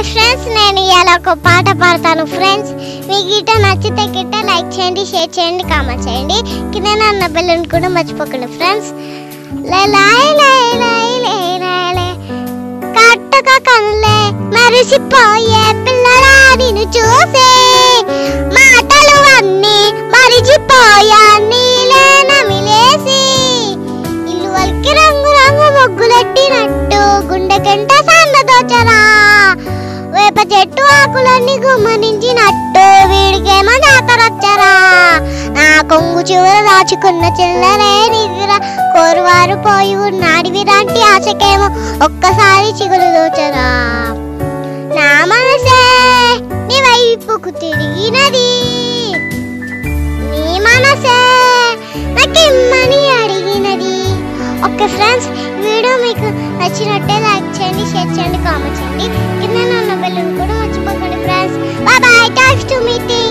Friends నేను ఇవాళ ఒక పాట పాడతాను ఫ్రెండ్స్ మీకు గిట్ట నచ్చితే గిట్ట లైక్ చేయండి షేర్ చేయండి కామెంట్ చేయండి కింద అన్న బెల్లని కూడా మర్చిపోకండి ఫ్రెండ్స్ లలాయ్ లై లై లై లై లై. కట్టుక కనులే మరిసిపోయే పిల్లలా నిన్ను చూసే మాటలు అన్నీ మరిచిపోయా నీలే నమిలేసి ఇల్లు వల్కి రంగు రంగు ముగ్గులెట్టినట్టు గుండెకెంట సన్నదోచరా వేప చెట్టు ఆకులన్నీ గుమ్మరించినట్టు వీడికేమో జాతరొచ్చరా నా కొంగు చివర దాచుకున్న చిల్లరే నిద్ర కోరువారు పోయి ఉన్నాడివి లాంటి ఆశకేమో ఒక్కసారి చిగురు దోచరా నా మనసే నీ వైపుకు తిరిగినది నీ మనసే నాకిమ్మని అడిగినది ఓకే ఫ్రెండ్స్ వీడియో మీకు నచ్చినట్టే లైక్ చేయండి షేర్ చేయండి కామెంట్ చేయండి కింద నన్న బెల్లుని కూడా మర్చిపోకండి friends bye bye thanks to meeting